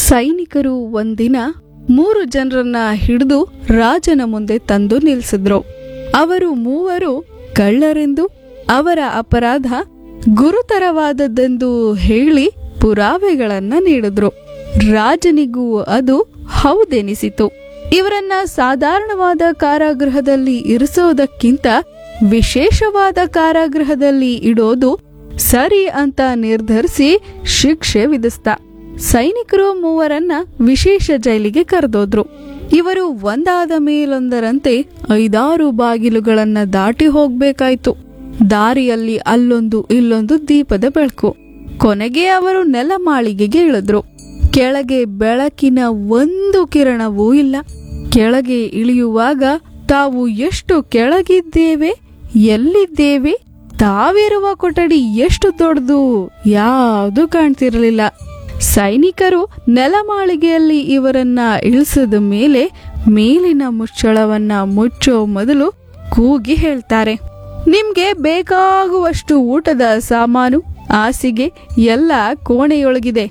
ಸೈನಿಕರು ಒಂದಿನ ಮೂರು ಜನರನ್ನ ಹಿಡಿದು ರಾಜನ ಮುಂದೆ ತಂದು ನಿಲ್ಲಿಸಿದ್ರು ಅವರು ಮೂವರು ಕಳ್ಳರೆಂದು ಅವರ ಅಪರಾಧ ಗುರುತರವಾದದ್ದೆಂದು ಹೇಳಿ ಪುರಾವೆಗಳನ್ನ ನೀಡಿದ್ರು ರಾಜನಿಗೂ ಅದು ಹೌದೆನಿಸಿತು ಇವರನ್ನ ಸಾಧಾರಣವಾದ ಕಾರಾಗೃಹದಲ್ಲಿ ಇರಿಸೋದಕ್ಕಿಂತ ವಿಶೇಷವಾದ ಕಾರಾಗೃಹದಲ್ಲಿ ಇಡೋದು ಸರಿ ಅಂತ ನಿರ್ಧರಿಸಿ ಶಿಕ್ಷೆ ವಿಧಿಸ್ತ ಸೈನಿಕರು ಮೂವರನ್ನ ವಿಶೇಷ ಜೈಲಿಗೆ ಕರೆದೋದ್ರು ಇವರು ಒಂದಾದ ಮೇಲೊಂದರಂತೆ ಐದಾರು ಬಾಗಿಲುಗಳನ್ನ ದಾಟಿ ಹೋಗ್ಬೇಕಾಯ್ತು ದಾರಿಯಲ್ಲಿ ಅಲ್ಲೊಂದು ಇಲ್ಲೊಂದು ದೀಪದ ಬೆಳಕು ಕೊನೆಗೆ ಅವರು ನೆಲಮಾಳಿಗೆಗೆ ಇಳಿದ್ರು ಕೆಳಗೆ ಬೆಳಕಿನ ಒಂದು ಕಿರಣವೂ ಇಲ್ಲ ಕೆಳಗೆ ಇಳಿಯುವಾಗ ತಾವು ಎಷ್ಟು ಕೆಳಗಿದ್ದೇವೆ ಎಲ್ಲಿದ್ದೇವೆ ತಾವಿರುವ ಕೊಠಡಿ ಎಷ್ಟು ದೊಡ್ಡದು ಯಾವುದು ಕಾಣ್ತಿರಲಿಲ್ಲ ಸೈನಿಕರು ನೆಲಮಾಳಿಗೆಯಲ್ಲಿ ಇವರನ್ನ ಇಳಿಸಿದ ಮೇಲೆ ಮೇಲಿನ ಮುಚ್ಚಳವನ್ನ ಮುಚ್ಚೋ ಮೊದಲು ಕೂಗಿ ಹೇಳ್ತಾರೆ ನಿಮ್ಗೆ ಬೇಕಾಗುವಷ್ಟು ಊಟದ ಸಾಮಾನು ಹಾಸಿಗೆ ಎಲ್ಲ ಕೋಣೆಯೊಳಗಿದೆ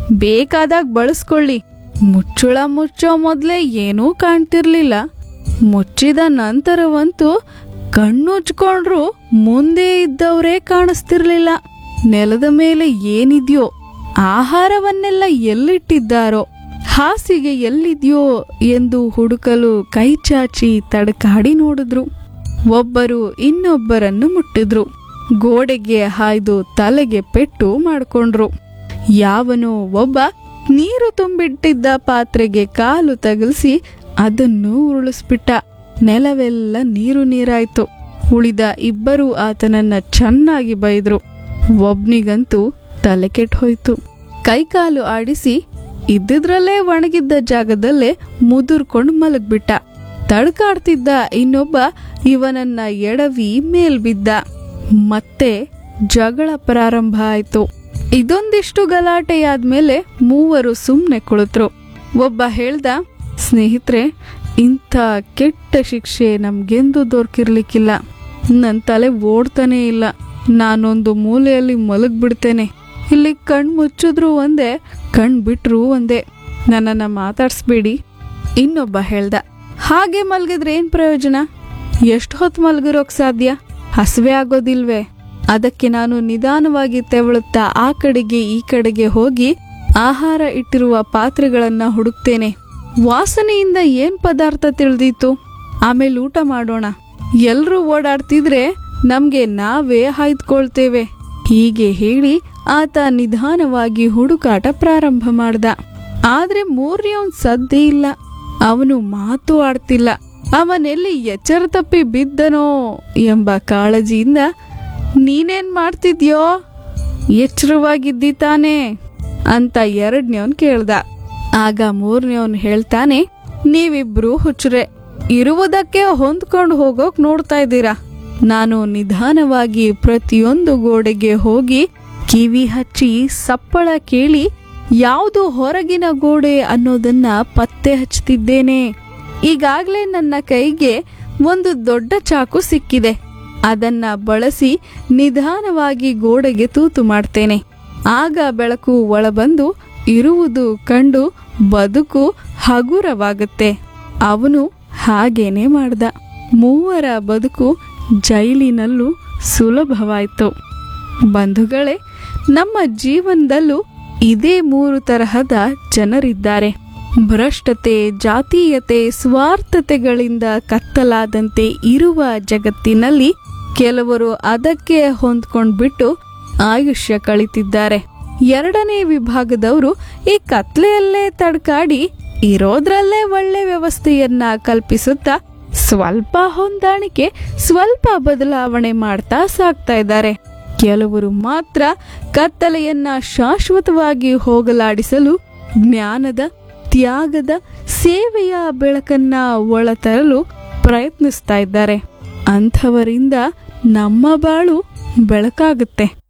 ಬೇಕಾದಾಗ ಬಳಸ್ಕೊಳ್ಳಿ ಮುಚ್ಚಳ ಮುಚ್ಚೋ ಮೊದಲೇ ಏನೂ ಕಾಣ್ತಿರ್ಲಿಲ್ಲ ಮುಚ್ಚಿದ ನಂತರವಂತೂ ಕಣ್ಣುಚ್ಕೊಂಡ್ರು ಮುಂದೆ ಇದ್ದವರೇ ಕಾಣಿಸ್ತಿರ್ಲಿಲ್ಲ ನೆಲದ ಮೇಲೆ ಏನಿದ್ಯೋ ಆಹಾರವನ್ನೆಲ್ಲ ಎಲ್ಲಿಟ್ಟಿದ್ದಾರೋ ಹಾಸಿಗೆ ಎಲ್ಲಿದ್ಯೋ ಎಂದು ಹುಡುಕಲು ಕೈ ಚಾಚಿ ತಡಕಾಡಿ ನೋಡಿದ್ರು ಒಬ್ಬರು ಇನ್ನೊಬ್ಬರನ್ನು ಮುಟ್ಟಿದ್ರು ಗೋಡೆಗೆ ಹಾಯ್ದು ತಲೆಗೆ ಪೆಟ್ಟು ಮಾಡ್ಕೊಂಡ್ರು ಯಾವನೋ ಒಬ್ಬ ನೀರು ತುಂಬಿಟ್ಟಿದ್ದ ಪಾತ್ರೆಗೆ ಕಾಲು ತಗಲ್ಸಿ ಅದನ್ನು ಉರುಳಿಸ್ಬಿಟ್ಟ ನೆಲವೆಲ್ಲ ನೀರು ನೀರಾಯ್ತು ಉಳಿದ ಇಬ್ಬರು ಆತನನ್ನ ಚೆನ್ನಾಗಿ ಬೈದ್ರು ಒಬ್ನಿಗಂತೂ ತಲೆ ಕೆಟ್ಟು ಹೋಯ್ತು ಕೈಕಾಲು ಆಡಿಸಿ ಇದ್ದಿದ್ರಲ್ಲೇ ಒಣಗಿದ್ದ ಜಾಗದಲ್ಲೇ ಮುದುರ್ಕೊಂಡು ಮಲಗ್ಬಿಟ್ಟ ತಡ್ಕಾಡ್ತಿದ್ದ ಇನ್ನೊಬ್ಬ ಇವನನ್ನ ಎಡವಿ ಮೇಲ್ ಬಿದ್ದ ಮತ್ತೆ ಜಗಳ ಪ್ರಾರಂಭ ಆಯ್ತು ಇದೊಂದಿಷ್ಟು ಗಲಾಟೆಯಾದ್ಮೇಲೆ ಮೂವರು ಸುಮ್ನೆ ಕುಳಿತರು ಒಬ್ಬ ಹೇಳ್ದ ಸ್ನೇಹಿತರೆ ಇಂಥ ಕೆಟ್ಟ ಶಿಕ್ಷೆ ನಮ್ಗೆಂದೂ ದೊರಕಿರ್ಲಿಕ್ಕಿಲ್ಲ ನನ್ನ ತಲೆ ಓಡ್ತಾನೆ ಇಲ್ಲ ನಾನೊಂದು ಮೂಲೆಯಲ್ಲಿ ಮಲಗ್ಬಿಡ್ತೇನೆ ಇಲ್ಲಿ ಕಣ್ ಮುಚ್ಚಿದ್ರು ಒಂದೇ ಕಣ್ ಬಿಟ್ರು ಒಂದೇ ನನ್ನನ್ನ ಮಾತಾಡ್ಸ್ಬೇಡಿ ಇನ್ನೊಬ್ಬ ಹೇಳ್ದ ಹಾಗೆ ಮಲಗಿದ್ರೆ ಏನ್ ಪ್ರಯೋಜನ ಎಷ್ಟು ಹೊತ್ತು ಮಲಗಿರೋಕ್ ಸಾಧ್ಯ ಹಸಿವೆ ಆಗೋದಿಲ್ವೇ ಅದಕ್ಕೆ ನಾನು ನಿಧಾನವಾಗಿ ತೆವಳುತ್ತಾ ಆ ಕಡೆಗೆ ಈ ಕಡೆಗೆ ಹೋಗಿ ಆಹಾರ ಇಟ್ಟಿರುವ ಪಾತ್ರೆಗಳನ್ನ ಹುಡುಕ್ತೇನೆ ವಾಸನೆಯಿಂದ ಏನ್ ಪದಾರ್ಥ ತಿಳಿದೀತು ಆಮೇಲೆ ಊಟ ಮಾಡೋಣ ಎಲ್ರೂ ಓಡಾಡ್ತಿದ್ರೆ ನಮ್ಗೆ ನಾವೇ ಹಾಯ್ದುಕೊಳ್ತೇವೆ ಹೀಗೆ ಹೇಳಿ ಆತ ನಿಧಾನವಾಗಿ ಹುಡುಕಾಟ ಪ್ರಾರಂಭ ಮಾಡ್ದ ಆದ್ರೆ ಮೂರನೇವನ್ ಸದ್ದೇ ಇಲ್ಲ ಅವನು ಮಾತು ಆಡ್ತಿಲ್ಲ ಅವನೆಲ್ಲಿ ಎಚ್ಚರ ತಪ್ಪಿ ಬಿದ್ದನೋ ಎಂಬ ಕಾಳಜಿಯಿಂದ ನೀನೇನ್ ಮಾಡ್ತಿದ್ಯೋ ಎಚ್ಚರವಾಗಿದ್ದಿ ತಾನೇ ಅಂತ ಎರಡನೇವನ್ ಕೇಳ್ದ ಆಗ ಮೂರನೇವನ್ ಹೇಳ್ತಾನೆ ನೀವಿಬ್ರು ಹುಚ್ಚರೆ ಇರುವುದಕ್ಕೆ ಹೊಂದ್ಕೊಂಡು ಹೋಗೋಕ್ ನೋಡ್ತಾ ಇದ್ದೀರಾ ನಾನು ನಿಧಾನವಾಗಿ ಪ್ರತಿಯೊಂದು ಗೋಡೆಗೆ ಹೋಗಿ ಕಿವಿ ಹಚ್ಚಿ ಸಪ್ಪಳ ಕೇಳಿ ಯಾವುದು ಹೊರಗಿನ ಗೋಡೆ ಅನ್ನೋದನ್ನ ಪತ್ತೆ ಹಚ್ತಿದ್ದೇನೆ ಈಗಾಗ್ಲೇ ನನ್ನ ಕೈಗೆ ಒಂದು ದೊಡ್ಡ ಚಾಕು ಸಿಕ್ಕಿದೆ ಅದನ್ನ ಬಳಸಿ ನಿಧಾನವಾಗಿ ಗೋಡೆಗೆ ತೂತು ಮಾಡ್ತೇನೆ ಆಗ ಬೆಳಕು ಒಳಬಂದು ಇರುವುದು ಕಂಡು ಬದುಕು ಹಗುರವಾಗುತ್ತೆ ಅವನು ಹಾಗೇನೆ ಮಾಡ್ದ ಮೂವರ ಬದುಕು ಜೈಲಿನಲ್ಲೂ ಸುಲಭವಾಯಿತು ಬಂಧುಗಳೇ ನಮ್ಮ ಜೀವನದಲ್ಲೂ ಇದೇ ಮೂರು ತರಹದ ಜನರಿದ್ದಾರೆ ಭ್ರಷ್ಟತೆ ಜಾತೀಯತೆ ಸ್ವಾರ್ಥತೆಗಳಿಂದ ಕತ್ತಲಾದಂತೆ ಇರುವ ಜಗತ್ತಿನಲ್ಲಿ ಕೆಲವರು ಅದಕ್ಕೆ ಹೊಂದ್ಕೊಂಡ್ಬಿಟ್ಟು ಆಯುಷ್ಯ ಕಳಿತಿದ್ದಾರೆ ಎರಡನೇ ವಿಭಾಗದವರು ಈ ಕತ್ಲೆಯಲ್ಲೇ ತಡ್ಕಾಡಿ ಇರೋದ್ರಲ್ಲೇ ಒಳ್ಳೆ ವ್ಯವಸ್ಥೆಯನ್ನ ಕಲ್ಪಿಸುತ್ತಾ ಸ್ವಲ್ಪ ಹೊಂದಾಣಿಕೆ ಸ್ವಲ್ಪ ಬದಲಾವಣೆ ಮಾಡ್ತಾ ಸಾಕ್ತಾ ಇದ್ದಾರೆ ಕೆಲವರು ಮಾತ್ರ ಕತ್ತಲೆಯನ್ನ ಶಾಶ್ವತವಾಗಿ ಹೋಗಲಾಡಿಸಲು ಜ್ಞಾನದ ತ್ಯಾಗದ ಸೇವೆಯ ಬೆಳಕನ್ನ ಒಳತರಲು ಪ್ರಯತ್ನಿಸ್ತಾ ಇದ್ದಾರೆ ಅಂಥವರಿಂದ ನಮ್ಮ ಬಾಳು ಬೆಳಕಾಗುತ್ತೆ